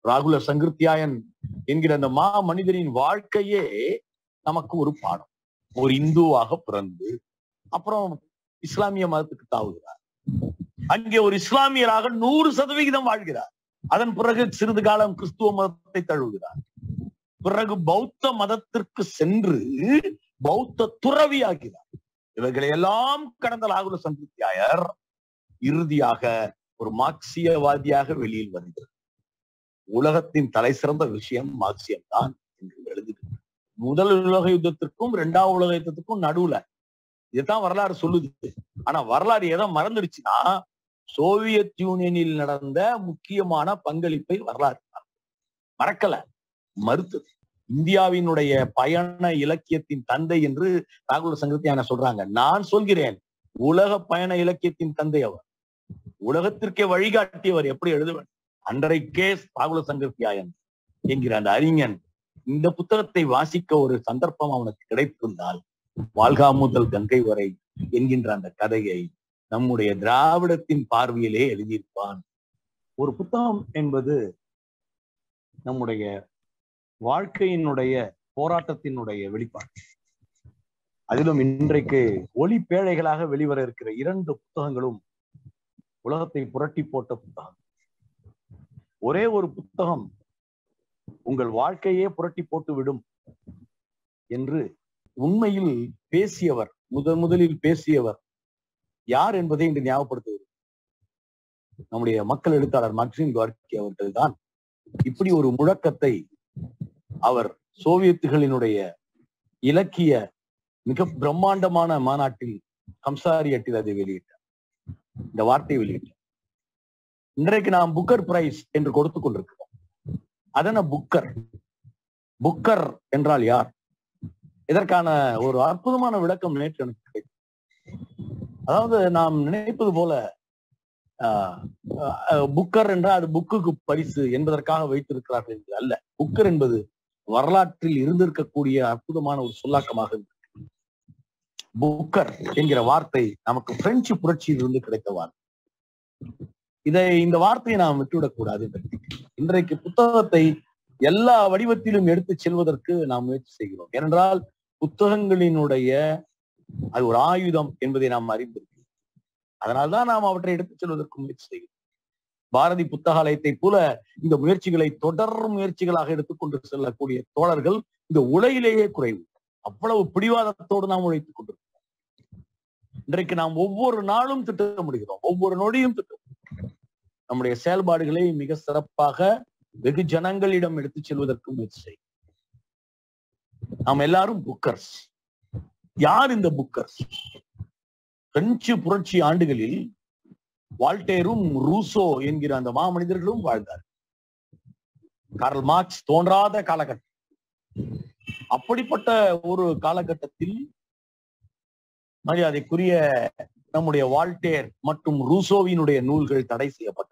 ராகுல சங்கிருத்தியாயன் என்கிற அந்த மா மனிதனின் வாழ்க்கையே நமக்கு ஒரு பாடம் ஒரு இந்துவாக பிறந்து அப்புறம் இஸ்லாமிய மதத்துக்கு தாவுகிறார் அங்கே ஒரு இஸ்லாமியராக நூறு சதவிகிதம் வாழ்கிறார் அதன் பிறகு சிறிது காலம் கிறிஸ்துவ மதத்தை தழுவுகிறார் பிறகு பௌத்த மதத்திற்கு சென்று பௌத்த துறவி ஆகிறார் இவர்களை எல்லாம் கடந்த ராகுல சந்தித்தியாயர் இறுதியாக ஒரு மார்க்சியவாதியாக வெளியில் வருகிறது உலகத்தின் தலை சிறந்த விஷயம் மார்க்சியம் தான் என்று எழுதுகிறார் முதல் உலக யுத்தத்திற்கும் இரண்டாவது உலக யுத்தத்துக்கும் நடுவுல இதுதான் வரலாறு சொல்லுது ஆனா வரலாறு எதை மறந்துடுச்சுன்னா சோவியத் யூனியனில் நடந்த முக்கியமான பங்களிப்பை வரலாறு மறக்கல மறுத்தது இந்தியாவினுடைய பயண இலக்கியத்தின் தந்தை என்று ராகுல சங்கத்தியான சொல்றாங்க நான் சொல்கிறேன் உலக பயண இலக்கியத்தின் தந்தை அவர் உலகத்திற்கே வழிகாட்டியவர் எப்படி எழுதுவேன் அன்றைக்கே ராகுல சங்கத்தியாயன் என்கிற அந்த அறிஞன் இந்த புத்தகத்தை வாசிக்க ஒரு சந்தர்ப்பம் அவனுக்கு கிடைத்திருந்தால் வாழ்கா முதல் கங்கை வரை என்கின்ற அந்த கதையை நம்முடைய திராவிடத்தின் பார்வையிலே எழுதியிருப்பான் ஒரு புத்தகம் என்பது நம்முடைய வாழ்க்கையினுடைய போராட்டத்தினுடைய வெளிப்பாடு அதிலும் இன்றைக்கு ஒளி பேழைகளாக வெளிவர இருக்கிற இரண்டு புத்தகங்களும் உலகத்தை புரட்டி போட்ட புத்தகம் ஒரே ஒரு புத்தகம் உங்கள் வாழ்க்கையே புரட்டி போட்டு விடும் என்று உண்மையில் பேசியவர் முதன் முதலில் பேசியவர் யார் என்பதை இன்று ஞாபகப்படுத்துவது நம்முடைய மக்கள் எழுத்தாளர் மக்சிம் கார்கி அவர்கள் தான் இப்படி ஒரு முழக்கத்தை அவர் சோவியத்துகளினுடைய இலக்கிய மிக பிரம்மாண்டமான மாநாட்டில் கம்சாரியட்டில் அதை வெளியிட்டார் இந்த வார்த்தையை வெளியிட்டார் இன்றைக்கு நாம் புக்கர் பிரைஸ் என்று கொடுத்து கொண்டிருக்கிறோம் அதன புக்கர் புக்கர் என்றால் யார் இதற்கான ஒரு அற்புதமான விளக்கம் நேற்று எனக்கு கிடைத்தது அதாவது நாம் நினைப்பது போல புக்கர் என்றால் அது புக்குக்கு பரிசு என்பதற்காக வைத்திருக்கிறார்கள் என்று அல்ல புக்கர் என்பது வரலாற்றில் இருந்திருக்கக்கூடிய அற்புதமான ஒரு சொல்லாக்கமாக இருக்கு புக்கர் என்கிற வார்த்தை நமக்கு பிரெஞ்சு புரட்சியில் இருந்து கிடைத்த வார்த்தை இதை இந்த வார்த்தையை நாம் விட்டுவிடக் கூடாது இன்றைக்கு புத்தகத்தை எல்லா வடிவத்திலும் எடுத்து செல்வதற்கு நாம் முயற்சி செய்கிறோம் ஏனென்றால் புத்தகங்களினுடைய அது ஒரு ஆயுதம் என்பதை நாம் அறிந்திருக்கிறோம் அதனால்தான் நாம் அவற்றை எடுத்துச் செல்வதற்கு முயற்சி செய்கிறோம் பாரதி புத்தகாலயத்தை போல இந்த முயற்சிகளை தொடர் முயற்சிகளாக எடுத்துக்கொண்டு செல்லக்கூடிய தோழர்கள் இந்த உலகிலேயே குறைவு அவ்வளவு பிடிவாதத்தோடு நாம் உழைத்துக் கொண்டிருக்கிறோம் இன்றைக்கு நாம் ஒவ்வொரு நாளும் திட்டமிடுகிறோம் ஒவ்வொரு நொடியும் திட்டம் நம்முடைய செயல்பாடுகளை மிக சிறப்பாக வெகு ஜனங்களிடம் எடுத்துச் செல்வதற்கு முயற்சி செய்யும் நாம் எல்லாரும் புக்கர்ஸ் யார் இந்த புக்கர்ஸ் பிரெஞ்சு புரட்சி ஆண்டுகளில் வால்டேரும் ரூசோ என்கிற அந்த மாமனிதர்களும் வாழ்ந்தார் கார்ல் மார்க்ஸ் தோன்றாத காலகட்டம் அப்படிப்பட்ட ஒரு காலகட்டத்தில் மரியாதைக்குரிய நம்முடைய வால்டேர் மற்றும் ரூசோவினுடைய நூல்கள் தடை செய்யப்பட்டன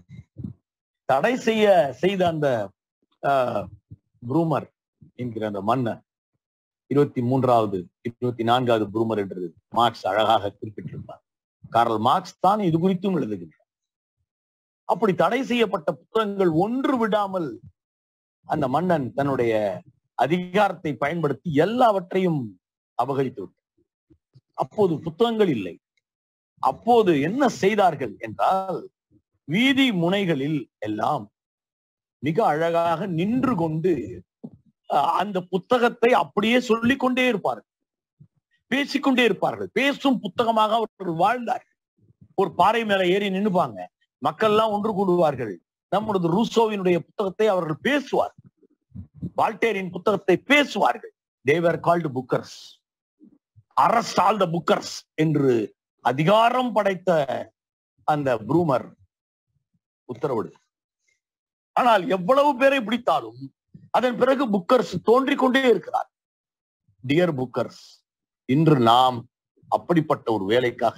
தடை செய்ய செய்த அந்த ப்ரூமர் என்கிற அந்த மன்னர் இருபத்தி மூன்றாவது இருபத்தி நான்காவது ப்ரூமர் என்று மார்க்ஸ் அழகாக குறிப்பிட்டிருப்பார் கார்ல் மார்க்ஸ் தான் இது குறித்தும் எழுதுகின்றார் அப்படி தடை செய்யப்பட்ட புத்தகங்கள் ஒன்று விடாமல் அந்த மன்னன் தன்னுடைய அதிகாரத்தை பயன்படுத்தி எல்லாவற்றையும் அபகரித்து விட்டார் அப்போது புத்தகங்கள் இல்லை அப்போது என்ன செய்தார்கள் என்றால் வீதி முனைகளில் எல்லாம் மிக அழகாக நின்று கொண்டு அந்த புத்தகத்தை அப்படியே சொல்லிக் கொண்டே இருப்பார்கள் பேசிக்கொண்டே இருப்பார்கள் பேசும் புத்தகமாக அவர்கள் வாழ்ந்தார்கள் ஒரு பாறை மேல ஏறி நின்னுப்பாங்க மக்கள் எல்லாம் ஒன்று கூடுவார்கள் நம்மளது ரூசோவினுடைய புத்தகத்தை அவர்கள் பேசுவார்கள் வால்டேரின் புத்தகத்தை பேசுவார்கள் they were called bookers arrest all the bookers என்று அதிகாரம் படைத்த அந்த ப்ரூமர் உத்தரவிடு ஆனால் எவ்வளவு பேரை பிடித்தாலும் அதன் பிறகு புக்கர்ஸ் தோன்றிக் கொண்டே இருக்கிறார் டியர் புக்கர்ஸ் இன்று நாம் அப்படிப்பட்ட ஒரு வேலைக்காக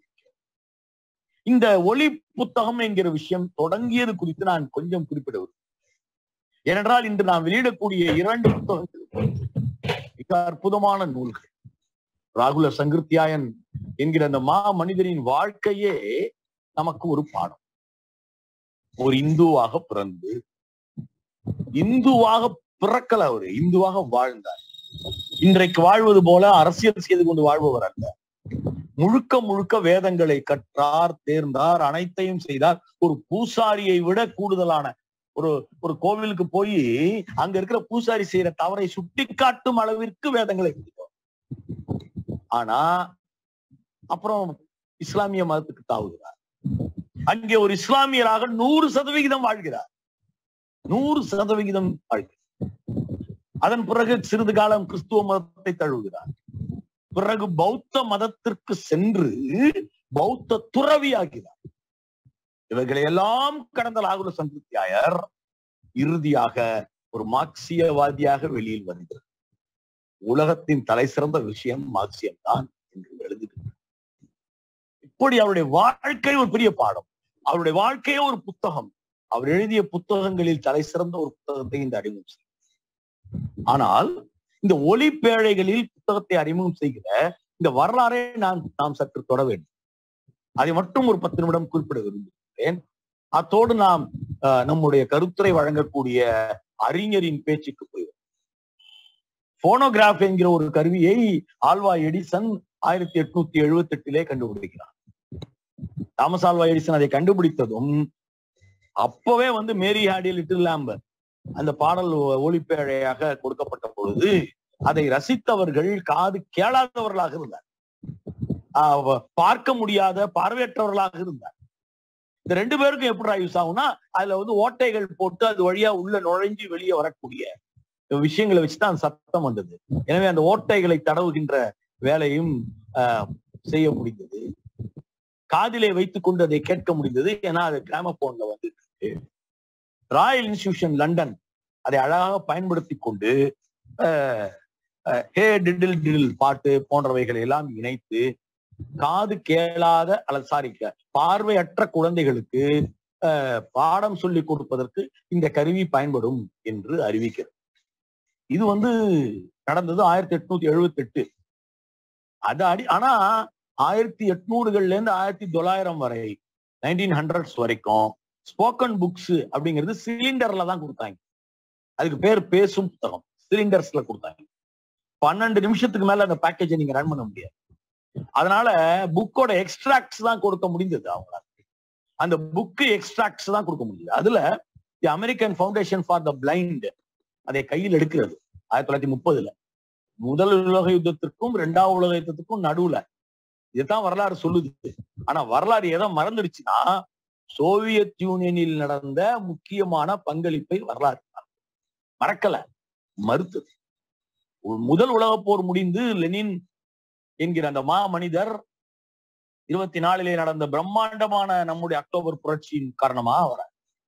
இந்த ஒளி புத்தகம் என்கிற விஷயம் தொடங்கியது குறித்து நான் கொஞ்சம் குறிப்பிடுவது ஏனென்றால் இன்று நாம் வெளியிடக்கூடிய இரண்டு புத்தகங்கள் மிக அற்புதமான நூல்கள் ராகுல சங்கிருத்தியாயன் என்கிற அந்த மா மனிதனின் வாழ்க்கையே நமக்கு ஒரு பாடம் ஒரு இந்துவாக பிறந்து இந்துவாக பிறக்கல அவரு இந்துவாக வாழ்ந்தார் இன்றைக்கு வாழ்வது போல அரசியல் செய்து கொண்டு வாழ்பவர் அல்ல முழுக்க முழுக்க வேதங்களை கற்றார் தேர்ந்தார் அனைத்தையும் செய்தார் ஒரு பூசாரியை விட கூடுதலான ஒரு ஒரு கோவிலுக்கு போய் அங்க இருக்கிற பூசாரி செய்யற தவறை சுட்டிக்காட்டும் அளவிற்கு வேதங்களை படித்தோம் ஆனா அப்புறம் இஸ்லாமிய மதத்துக்கு தாவுகிறார் அங்கே ஒரு இஸ்லாமியராக நூறு சதவிகிதம் வாழ்கிறார் நூறு சதவிகிதம் வாழ்கிறார் அதன் பிறகு சிறிது காலம் கிறிஸ்துவ மதத்தை தழுவுகிறார் பிறகு பௌத்த மதத்திற்கு சென்று பௌத்த துறவியாகிறார் இவைகளை எல்லாம் கடந்த லாகுல சந்தித்தியாயர் இறுதியாக ஒரு மார்க்சியவாதியாக வெளியில் வருகிறது உலகத்தின் தலை சிறந்த விஷயம் மார்க்சியம் தான் என்று எழுதுகிறார் இப்படி அவருடைய வாழ்க்கை ஒரு பெரிய பாடம் அவருடைய வாழ்க்கையே ஒரு புத்தகம் அவர் எழுதிய புத்தகங்களில் தலை சிறந்த ஒரு புத்தகத்தை இந்த அறிமுகம் செய்யும் ஆனால் இந்த ஒளி பேழைகளில் புத்தகத்தை அறிமுகம் செய்கிற இந்த வரலாறை நான் நாம் சற்று தொட வேண்டும் அதை மட்டும் ஒரு பத்து நிமிடம் குறிப்பிட விரும்புகிறேன் அத்தோடு நாம் அஹ், நம்முடைய கருத்துரை வழங்கக்கூடிய அறிஞரின் பேச்சுக்கு போய் போனோகிராஃப் என்கிற ஒரு கருவியை ஆல்வா எடிசன் ஆயிரத்தி எட்நூத்தி எழுபத்தி எட்டிலே கண்டுபிடிக்கிறார் தாமஸ் ஆல்வா எடிசன் அதை கண்டுபிடித்ததும் அப்பவே வந்து மேரி ஹாடி லிட்டில் லேம்ப் அந்த பாடல் ஒளிப்பேழையாக கொடுக்கப்பட்ட பொழுது அதை ரசித்தவர்கள் காது கேளாதவர்களாக இருந்தார் ஆஹ் பார்க்க முடியாத பார்வையற்றவர்களாக இருந்தார் இந்த ரெண்டு பேருக்கும் எப்படி யூஸ் ஆகும்னா அதுல வந்து ஓட்டைகள் போட்டு அது வழியா உள்ள நுழைஞ்சு வெளியே வரக்கூடிய விஷயங்களை வச்சுதான் அந்த சத்தம் வந்தது எனவே அந்த ஓட்டைகளை தடவுகின்ற வேலையும் ஆஹ், செய்ய முடிந்தது காதிலே வைத்துக் கொண்டு அதை கேட்க முடிந்தது ஏன்னா அது கிராமபோன்ல வந்து ராயல் இன்ஸ்டிடியூஷன் லண்டன் அதை அழகாக பயன்படுத்தி கொண்டு ஆஹ், ஆஹ், ஹே டிடில் டிடில் பாட்டு போன்றவைகளை எல்லாம் இணைத்து காது கேளாத அல்லது சாரி பார்வையற்ற குழந்தைகளுக்கு ஆஹ், பாடம் சொல்லி கொடுப்பதற்கு இந்த கருவி பயன்படும் என்று அறிவிக்கிறது இது வந்து நடந்தது ஆயிரத்தி எட்நூத்தி எழுபத்தி எட்டு அது அடி ஆனா ஆயிரத்தி எட்நூறுகள்ல இருந்து ஆயிரத்தி தொள்ளாயிரம் வரை நைன்டீன் ஹண்ட்ரட்ஸ் வரைக்கும் ஸ்போக்கன் புக்ஸ் அப்படிங்கிறது சிலிண்டர்ல தான் கொடுத்தாங்க அதுக்கு பேர் பேசும் புத்தகம் சிலிண்டர்ஸ்ல கொடுத்தாங்க பன்னெண்டு நிமிஷத்துக்கு மேல அந்த பேக்கேஜை நீங்க ரன் பண்ண முடியாது அதனால புக்கோட எக்ஸ்ட்ராக்ட்ஸ் தான் கொடுக்க முடிந்தது அவங்களால அந்த புக்கு எக்ஸ்ட்ராக்ட்ஸ் தான் கொடுக்க முடியுது அதுல the American foundation for the blind அதை கையில் எடுக்கிறது ஆயிரத்தி தொள்ளாயிரத்தி முப்பதுல முதல் உலக யுத்தத்திற்கும் இரண்டாவது உலக யுத்தத்துக்கும் நடுவுல இதுதான் வரலாறு சொல்லுது ஆனா வரலாறு எதை மறந்துடுச்சுன்னா சோவியத் யூனியனில் நடந்த முக்கியமான பங்களிப்பை வரலாறு மறக்கல மறுத்தது ஒரு முதல் உலகப் போர் முடிந்து லெனின் என்கிற அந்த மா மனிதர் இருபத்தி நாலிலே நடந்த பிரம்மாண்டமான நம்முடைய அக்டோபர் புரட்சியின் காரணமா வர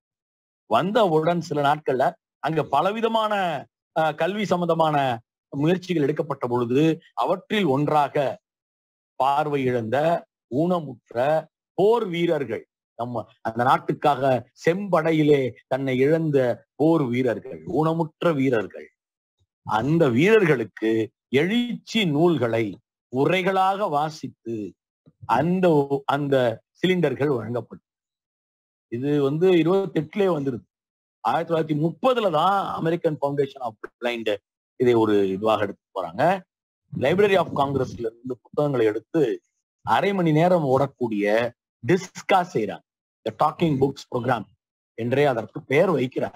வந்தவுடன் சில நாட்கள்ல அங்க பலவிதமான அஹ், கல்வி சம்பந்தமான முயற்சிகள் எடுக்கப்பட்ட பொழுது அவற்றில் ஒன்றாக பார்வை இழந்த ஊனமுற்ற போர் வீரர்கள் நம்ம அந்த நாட்டுக்காக செம்படையிலே தன்னை இழந்த போர் வீரர்கள் ஊனமுற்ற வீரர்கள் அந்த வீரர்களுக்கு எழுச்சி நூல்களை உரைகளாக வாசித்து அந்த அந்த சிலிண்டர்கள் வழங்கப்பட்டது இது வந்து இருபத்தி எட்டுலயே வந்துருது ஆயிரத்தி தொள்ளாயிரத்தி முப்பதுல தான் அமெரிக்கன் ஃபவுண்டேஷன் ஆஃப் பிளைண்ட் இதை ஒரு இதுவாக எடுத்து போறாங்க லைப்ரரி ஆஃப் காங்கிரஸ்ல இருந்து புத்தகங்களை எடுத்து அரை மணி நேரம் ஓடக்கூடிய டிஸ்கா செய்யறாங்க த டாக்கிங் புக்ஸ் ப்ரோக்ராம் என்றே அதற்கு பெயர் வைக்கிறார்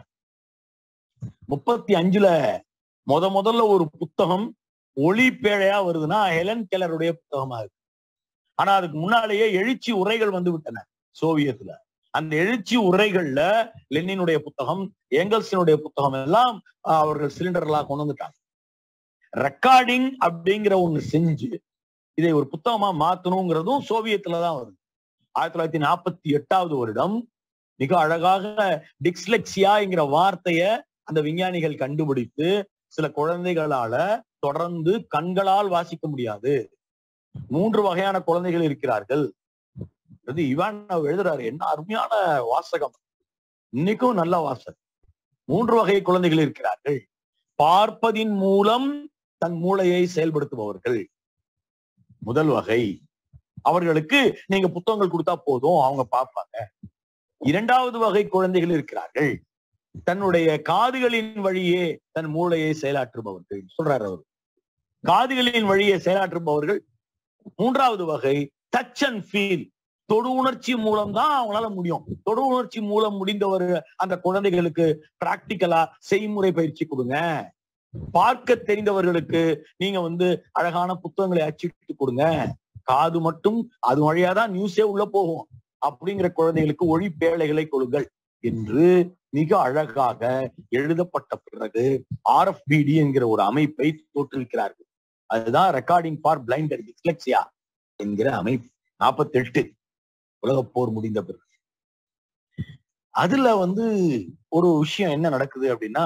முப்பத்தி அஞ்சுல முத முதல்ல ஒரு புத்தகம் ஒளி பேழையா வருதுன்னா ஹெலன் கெலருடைய புத்தகமா இருக்கு ஆனா அதுக்கு முன்னாலேயே எழுச்சி உரைகள் வந்து விட்டன சோவியத்துல அந்த எழுச்சி உரைகள்ல லெனினுடைய புத்தகம் ஏங்கல்ஸினுடைய புத்தகம் எல்லாம் ஆஹ், அவர்கள் சிலிண்டர்களா கொண்டு வந்துட்டாங்க ரெக்கார்டிங் அப்படிங்கிற ஒண்ணு செஞ்சு இதை ஒரு புத்தகமா மாத்தணுங்கிறதும் சோவியத்துல தான் வருது ஆயிரத்தி தொள்ளாயிரத்தி நாற்பத்தி எட்டாவது வருடம் மிக அழகாக டிக்ஸ்லெக்சியாங்கிற வார்த்தைய அந்த விஞ்ஞானிகள் கண்டுபிடித்து சில குழந்தைகளால தொடர்ந்து கண்களால் வாசிக்க முடியாது மூன்று வகையான குழந்தைகள் இருக்கிறார்கள் அது இவான் எழுதுறாரு என்ன அருமையான வாசகம் இன்னைக்கும் நல்ல வாசகம் மூன்று வகை குழந்தைகள் இருக்கிறார்கள் பார்ப்பதின் மூலம் தன் மூளையை செயல்படுத்துபவர்கள் முதல் வகை அவர்களுக்கு நீங்க புத்தகங்கள் கொடுத்தா போதும் அவங்க பார்ப்பாங்க இரண்டாவது வகை குழந்தைகள் இருக்கிறார்கள் தன்னுடைய காதுகளின் வழியே தன் மூளையை செயலாற்றுபவர்கள் சொல்றாரு அவர் காதுகளின் வழியே செயலாற்றுபவர்கள் மூன்றாவது வகை டச் அண்ட் ஃபீல் தொடு உணர்ச்சி மூலம் தான் அவங்களால முடியும் தொடு உணர்ச்சி மூலம் முடிந்தவர் அந்த குழந்தைகளுக்கு பிராக்டிக்கலா செய்முறை பயிற்சி கொடுங்க பார்க்க தெரிந்தவர்களுக்கு நீங்க வந்து அழகான புத்தகங்களை அச்சிட்டு கொடுங்க காது மட்டும் அது வழியாதான் நியூஸே உள்ள போகும் அப்படிங்கிற குழந்தைகளுக்கு ஒளி பேழைகளை கொடுங்கள் என்று மிக அழகாக எழுதப்பட்ட பிறகு ஆர்எஃபிடி என்கிற ஒரு அமைப்பை தோற்றுவிக்கிறார்கள் அதுதான் recording for blind and dyslexia என்கிற அமைப்பு நாற்பத்தி எட்டு உலக போர் முடிந்த பிறகு அதுல வந்து ஒரு விஷயம் என்ன நடக்குது அப்படின்னா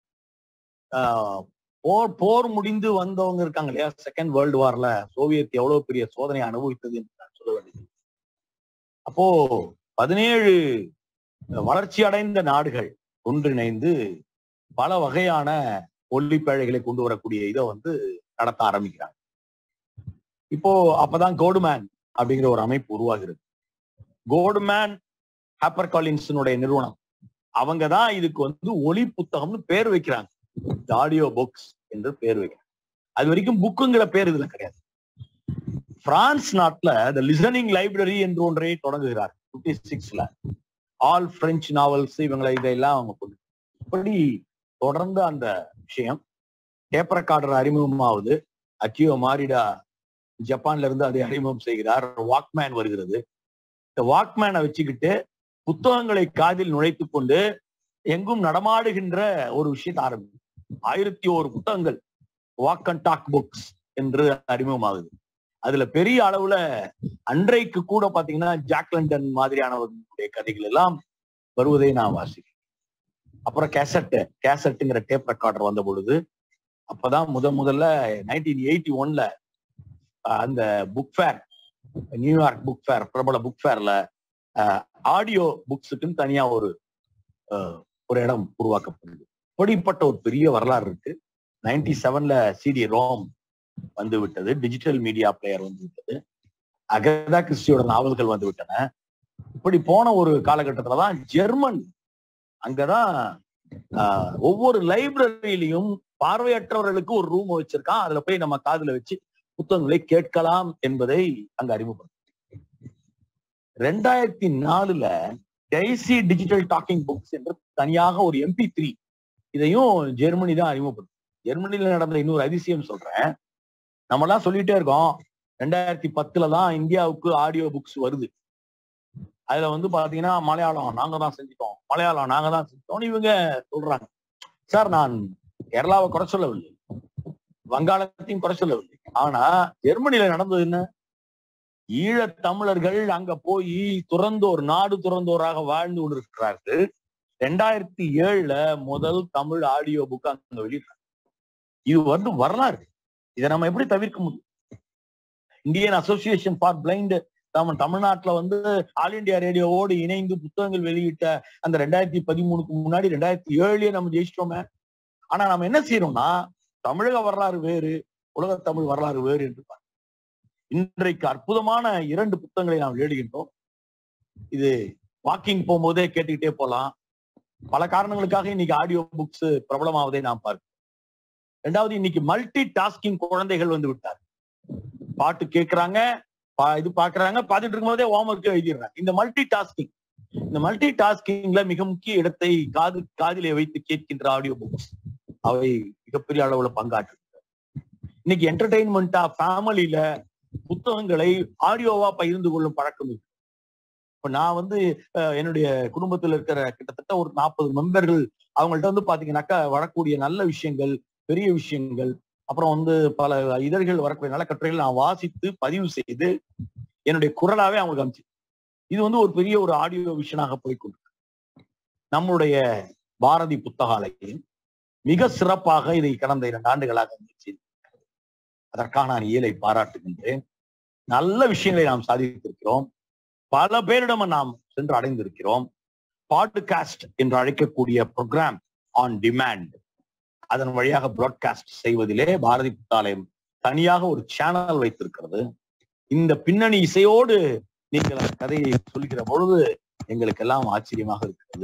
ஆஹ், போர் போர் முடிந்து வந்தவங்க இருக்காங்க இல்லையா செகண்ட் வேர்ல்டு வார்ல சோவியத் எவ்வளவு பெரிய சோதனையை அனுபவித்தது என்று நான் சொல்ல வேண்டியது அப்போ பதினேழு வளர்ச்சி அடைந்த நாடுகள் ஒன்றிணைந்து பல வகையான ஒல்லிப்பேழைகளை கொண்டு வரக்கூடிய இதை வந்து நடத்த ஆரம்பிக்கிறாங்க இப்போ அப்பதான் கோடுமேன் அப்படிங்கிற ஒரு அமைப்பு உருவாகிறது கோடுமேன் ஹாப்பர் காலின்ஸினுடைய நிறுவனம் அவங்க தான் இதுக்கு வந்து ஒளி புத்தகம்னு பேர் வைக்கிறாங்க ஆடியோ புக்ஸ் என்று பேர் வைக்கிறாங்க அது வரைக்கும் புக்குங்கிற பேர் இதுல கிடையாது பிரான்ஸ் நாட்டுல த லிசனிங் லைப்ரரி என்று ஒன்றை தொடங்குகிறார் பிப்டி சிக்ஸ்ல ஆல் பிரெஞ்சு நாவல்ஸ் இவங்களை இதெல்லாம் அவங்க கொண்டு இப்படி தொடர்ந்து அந்த விஷயம் டேப் ரெக்கார்டர் அறிமுகமாவது அச்சியோ மாரிடா ஜப்பான்ல இருந்து அதை அறிமுகம் செய்கிறார் வாக்மேன் வருகிறது இந்த வாக்மேனை வச்சுக்கிட்டு புத்தகங்களை காதில் நுழைத்துக் கொண்டு எங்கும் நடமாடுகின்ற ஒரு விஷயத்தை ஆரம்பிக்கும் ஆயிரத்தி ஒரு புத்தகங்கள் வாக் அண்ட் டாக் புக்ஸ் என்று அறிமுகமாகுது அதுல பெரிய அளவுல அன்றைக்கு கூட பாத்தீங்கன்னா ஜாக் லண்டன் மாதிரியானவர்களுடைய கதைகள் எல்லாம் வருவதை நான் வாசிக்கிறேன் அப்புறம் கேசட் கேசட்டுங்கிற டேப் ரெக்கார்டர் வந்த பொழுது அப்பதான் முத முதல்ல நைன்டீன் எயிட்டி ஒன்ல அந்த புக் ஃபேர் நியூயார்க் புக் ஃபேர் பிரபல புக் ஃபேர்ல ஆடியோ புக்ஸுக்குன்னு தனியா ஒரு அஹ், ஒரு இடம் உருவாக்கப்படுது இப்படிப்பட்ட ஒரு பெரிய வரலாறு இருக்கு நைன்டி செவன்ல சிடி ரோம் வந்து விட்டது டிஜிட்டல் மீடியா பிளேயர் வந்து விட்டது அகதா கிறிஸ்டியோட நாவல்கள் வந்து விட்டன இப்படி போன ஒரு காலகட்டத்துல தான் ஜெர்மன் அங்கதான் ஆஹ், ஒவ்வொரு லைப்ரரியிலையும் பார்வையற்றவர்களுக்கு ஒரு ரூம் வச்சிருக்கான் அதுல போய் நம்ம காதுல வச்சு புத்தகங்களை கேட்கலாம் என்பதை அங்க அறிமுகப்படுத்த ரெண்டாயிரத்தி நாலுல டைசி டிஜிட்டல் டாக்கிங் புக்ஸ் என்று தனியாக ஒரு எம்பி த்ரீ இதையும் ஜெர்மனி தான் அறிமுகப்படுத்தும் ஜெர்மனில நடந்த இன்னொரு அதிசயம் சொல்றேன் நம்ம எல்லாம் சொல்லிட்டே இருக்கோம் ரெண்டாயிரத்தி பத்துல தான் இந்தியாவுக்கு ஆடியோ புக்ஸ் வருது அதுல வந்து பாத்தீங்கன்னா மலையாளம் நாங்க தான் செஞ்சுட்டோம் மலையாளம் நாங்க தான் செஞ்சுட்டோம் இவங்க சொல்றாங்க சார் நான் கேரளாவை குறை சொல்லவில்லை வங்காளத்தையும் குறை சொல்லவில்லை ஆனா ஜெர்மனில நடந்தது என்ன ஈழத் தமிழர்கள் அங்க போய் துறந்தோர் நாடு துறந்தோராக வாழ்ந்து கொண்டிருக்கிறார்கள் ரெண்டாயிரத்தி ஏழுல முதல் தமிழ் ஆடியோ புக் அங்க வெளியிட்டாங்க இது வந்து வரலாறு இதை நம்ம எப்படி தவிர்க்க முடியும் இந்தியன் அசோசியேஷன் ஃபார் பிளைண்ட் நம்ம தமிழ்நாட்டுல வந்து ஆல் இந்தியா ரேடியோவோடு இணைந்து புத்தகங்கள் வெளியிட்ட அந்த ரெண்டாயிரத்தி பதிமூணுக்கு முன்னாடி ரெண்டாயிரத்தி ஏழுலயே நம்ம ஜெயிச்சிட்டோமே ஆனா நம்ம என்ன செய்யறோம்னா தமிழக வரலாறு வேறு உலக தமிழ் வரலாறு வேறு என்று பார்க்கிறோம். இன்றைக்கு அற்புதமான இரண்டு புத்தகங்களை நாம் எழுதுகின்றோம் இது வாக்கிங் போகும்போதே கேட்டுக்கிட்டே போலாம் பல காரணங்களுக்காக இன்னைக்கு ஆடியோ புக்ஸ் பிரபலமாவதை நாம் பார்க்கிறோம் ரெண்டாவது இன்னைக்கு மல்டி டாஸ்கிங் குழந்தைகள் வந்து விட்டார் பாட்டு கேட்கறாங்க பா- இது பாக்குறாங்க பார்த்துட்டு இருக்கும்போதே ஹோம்ஒர்க் எழுதிடுறாங்க இந்த மல்டி டாஸ்கிங் இந்த மல்டி டாஸ்கிங்ல மிக முக்கிய இடத்தை காது காதிலே வைத்து கேட்கின்ற ஆடியோ புக்ஸ் அவை மிகப்பெரிய அளவுல பங்காற்று இன்னைக்கு என்டர்டைன்மெண்டா ஃபேமிலியில புத்தகங்களை ஆடியோவா பகிர்ந்து கொள்ளும் பழக்கம் இருக்கு இப்ப நான் வந்து அஹ், என்னுடைய குடும்பத்துல இருக்கிற கிட்டத்தட்ட ஒரு நாற்பது மெம்பர்கள் அவங்கள்ட்ட வந்து பாத்தீங்கன்னாக்கா வரக்கூடிய நல்ல விஷயங்கள் பெரிய விஷயங்கள் அப்புறம் வந்து பல இதழ்கள் வரக்கூடிய நல்ல கட்டுரைகள் நான் வாசித்து பதிவு செய்து என்னுடைய குரலாவே அவங்களுக்கு அனுப்பிச்சு இது வந்து ஒரு பெரிய ஒரு ஆடியோ விஷனாக போய்க்கொண்டு நம்முடைய பாரதி புத்தகாலயம் மிக சிறப்பாக இதை கடந்த இரண்டு ஆண்டுகளாக முயற்சி அதற்காக நான் இயலை பாராட்டுகின்றேன் நல்ல விஷயங்களை நாம் சாதித்திருக்கிறோம் பல பேரிடம் நாம் சென்று அடைந்திருக்கிறோம் பாட்காஸ்ட் என்று அழைக்கக்கூடிய ப்ரோக்ராம் ஆன் டிமாண்ட் அதன் வழியாக பிராட்காஸ்ட் செய்வதிலே பாரதி புத்தாலயம் தனியாக ஒரு சேனல் வைத்திருக்கிறது இந்த பின்னணி இசையோடு நீங்கள் அந்த கதையை சொல்கிற பொழுது எங்களுக்கெல்லாம் ஆச்சரியமாக இருக்கிறது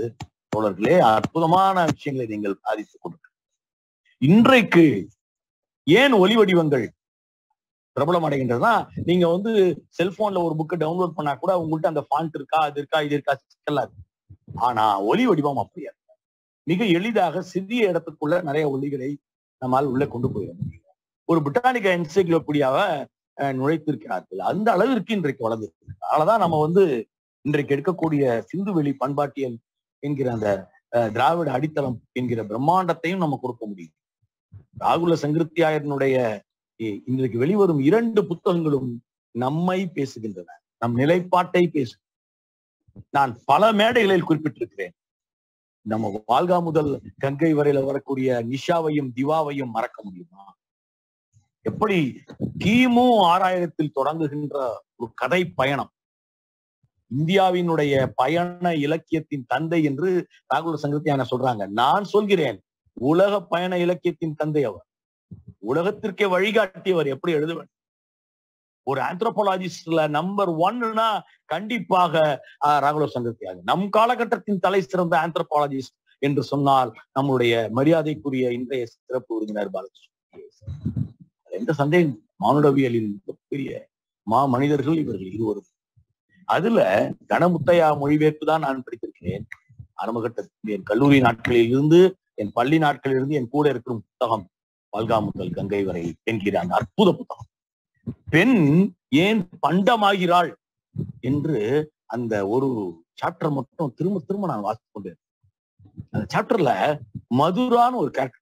தோழர்களே அற்புதமான விஷயங்களை நீங்கள் சாதித்துக் கொண்டு இன்றைக்கு ஏன் ஒலி வடிவங்கள் பிரபலம் அடைகின்றதுன்னா நீங்க வந்து செல்போன்ல ஒரு புக்கை டவுன்லோட் பண்ணா கூட உங்கள்ட்ட அந்த ஃபாண்ட் இருக்கா அது இருக்கா இது இருக்கா சிக்கலா இருக்கு ஆனா ஒலி வடிவம் அப்படியா மிக எளிதாக சிறிய இடத்துக்குள்ள நிறைய ஒலிகளை நம்மால் உள்ள கொண்டு போயிட முடியும் ஒரு பிரிட்டானிக்கா என்சைக்ளோபீடியாவை நுழைத்திருக்கிறார்கள் அந்த அளவிற்கு இன்றைக்கு வளர்ந்து அதனாலதான் நம்ம வந்து இன்றைக்கு எடுக்கக்கூடிய சிந்து வெளி பண்பாட்டியல் என்கிற அந்த திராவிட அடித்தளம் என்கிற பிரம்மாண்டத்தையும் நம்ம கொடுக்க முடியும் ராகுல சங்கிருத்தியாயனுடைய இன்றைக்கு வெளிவரும் இரண்டு புத்தகங்களும் நம்மை பேசுகின்றன நம் நிலைப்பாட்டை பேசு நான் பல மேடைகளில் குறிப்பிட்டிருக்கிறேன் நம்ம வாழ்கா முதல் கங்கை வரையில வரக்கூடிய நிஷாவையும் திவாவையும் மறக்க முடியுமா எப்படி கிமு ஆறாயிரத்தில் தொடங்குகின்ற ஒரு கதை பயணம் இந்தியாவினுடைய பயண இலக்கியத்தின் தந்தை என்று ராகுல சங்கத்தியான சொல்றாங்க நான் சொல்கிறேன் உலக பயண இலக்கியத்தின் தந்தை அவர் உலகத்திற்கே வழிகாட்டியவர் எப்படி எழுதுவேன் ஒரு ஆந்த்ரோபாலஜிஸ்ட்ல நம்பர் ஒன்னா கண்டிப்பாக ராகுல சங்கத்தியாக நம் காலகட்டத்தின் தலை சிறந்த ஆந்த்ரோபாலஜிஸ்ட் என்று சொன்னால் நம்முடைய மரியாதைக்குரிய இன்றைய சிறப்பு விருந்தினர் பாலகிருஷ்ணன் எந்த சந்தேகம் மானுடவியலின் பெரிய மா மனிதர்கள் இவர்கள் இருவரும் அதுல கனமுத்தையா மொழிபெயர்ப்பு தான் நான் படித்திருக்கிறேன் ஆரம்பகட்டத்தில் என் கல்லூரி நாட்களில் இருந்து என் பள்ளி நாட்களில் இருந்து என் கூட இருக்கிற புத்தகம் பல்கா முதல் கங்கை வரை என்கிற அந்த அற்புத புத்தகம் பெண் ஏன் பண்டமாகிறாள் என்று அந்த ஒரு சாப்டர் மட்டும் திரும்ப திரும்ப நான் வாசித்து கொண்டு அந்த சாப்டர்ல மதுரான்னு ஒரு கேரக்டர்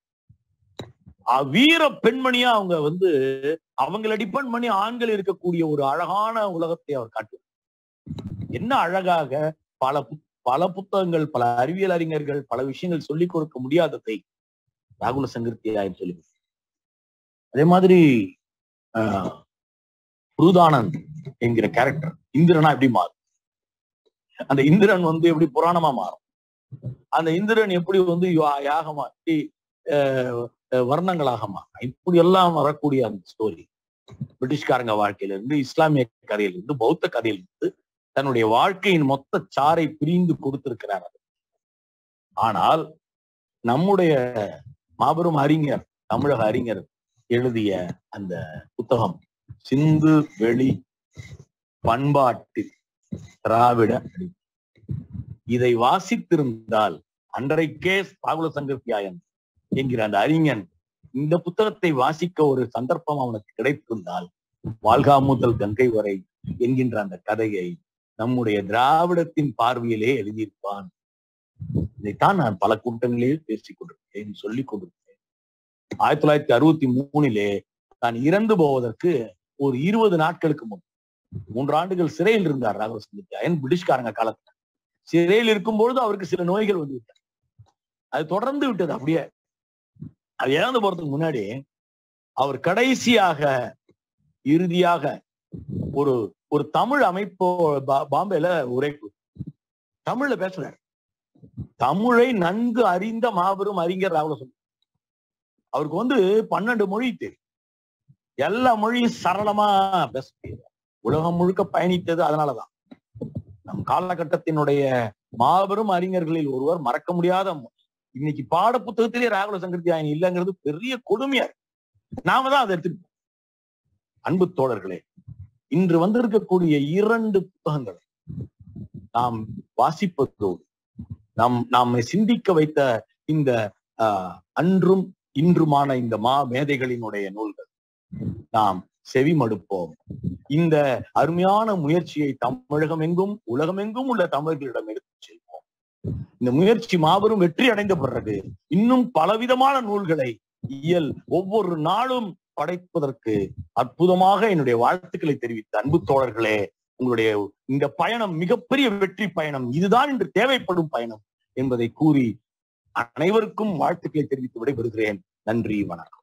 வீர பெண்மணியா அவங்க வந்து அவங்கள டிபெண்ட் பண்ணி ஆண்கள் இருக்கக்கூடிய ஒரு அழகான உலகத்தை அவர் காட்டு என்ன அழகாக பல பல புத்தகங்கள் பல அறிவியல் அறிஞர்கள் பல விஷயங்கள் சொல்லிக் கொடுக்க முடியாததை ராகுல சங்கர்த்தியாயம் சொல்லி அதே மாதிரி புருதானந்த் என்கிற கேரக்டர் இந்திரனா எப்படி மாறும் அந்த இந்திரன் வந்து எப்படி புராணமா மாறும் அந்த இந்திரன் எப்படி வந்து யாகமா எப்படி வர்ணங்களாக மாறும் இப்படி எல்லாம் வரக்கூடிய அந்த ஸ்டோரி பிரிட்டிஷ்காரங்க வாழ்க்கையில இருந்து இஸ்லாமிய கதையிலிருந்து பௌத்த கதையிலிருந்து தன்னுடைய வாழ்க்கையின் மொத்த சாரை பிரிந்து கொடுத்திருக்கிறார் ஆனால் நம்முடைய மாபெரும் அறிஞர் தமிழக அறிஞர் எழுதிய அந்த புத்தகம் சிந்து வெளி பண்பாட்டு திராவிட அடி இதை வாசித்திருந்தால் அன்றைக்கே பாகுல சங்கத்தியாயன் என்கிற அந்த அறிஞன் இந்த புத்தகத்தை வாசிக்க ஒரு சந்தர்ப்பம் அவனுக்கு கிடைத்திருந்தால் வாழ்கா முதல் கங்கை வரை என்கின்ற அந்த கதையை நம்முடைய திராவிடத்தின் பார்வையிலே எழுதியிருப்பான் இதைத்தான் நான் பல கூட்டங்களிலே பேசிக் கொண்டிருக்கேன் சொல்லிக் கொண்டிருக்கேன் ஆயிரத்தி தொள்ளாயிரத்தி அறுபத்தி மூணிலே தான் இறந்து போவதற்கு ஒரு இருபது நாட்களுக்கு முன் மூன்று ஆண்டுகள் சிறையில் இருந்தார் ராகுல் சந்தித்யாயன் பிரிட்டிஷ்காரங்க காலத்துல சிறையில் இருக்கும் பொழுது அவருக்கு சில நோய்கள் வந்து விட்டது அது தொடர்ந்து விட்டது அப்படியே அது இறந்து போறதுக்கு முன்னாடி அவர் கடைசியாக இறுதியாக ஒரு ஒரு தமிழ் அமைப்போ பாம்பேல உரைப்பு தமிழ்ல பேசுறாரு தமிழை நன்கு அறிந்த மாபெரும் அறிஞர் ராகுல சொல்லி அவருக்கு வந்து பன்னெண்டு மொழி தெரியும் எல்லா மொழியும் சரளமா பேச உலகம் முழுக்க பயணித்தது அதனாலதான் நம் காலகட்டத்தினுடைய மாபெரும் அறிஞர்களில் ஒருவர் மறக்க முடியாத இன்னைக்கு பாட புத்தகத்திலே ராகுல சங்கர்த்தி ஆயன் இல்லைங்கிறது பெரிய கொடுமையா நாம தான் அதை எடுத்துட்டு அன்பு தோழர்களே இன்று வந்திருக்கக்கூடிய இரண்டு புத்தகங்கள் நாம் வாசிப்பதோடு நாம் நாம சிந்திக்க வைத்த இந்த அன்றும் இன்றுமான இந்த மா மேதைகளினுடைய நூல்கள் நாம் செவி மடுப்போம் இந்த அருமையான முயற்சியை தமிழகம் எங்கும் உலகமெங்கும் உள்ள தமிழர்களிடம் எடுத்து செல்வோம் இந்த முயற்சி மாபெரும் வெற்றி அடைந்த பிறகு இன்னும் பலவிதமான நூல்களை இயல் ஒவ்வொரு நாளும் படைப்பதற்கு அற்புதமாக என்னுடைய வாழ்த்துக்களை தெரிவித்த அன்பு தோழர்களே உங்களுடைய இந்த பயணம் மிகப்பெரிய வெற்றி பயணம் இதுதான் இன்று தேவைப்படும் பயணம் என்பதை கூறி அனைவருக்கும் வாழ்த்துக்களை தெரிவித்து விடைபெறுகிறேன் நன்றி வணக்கம்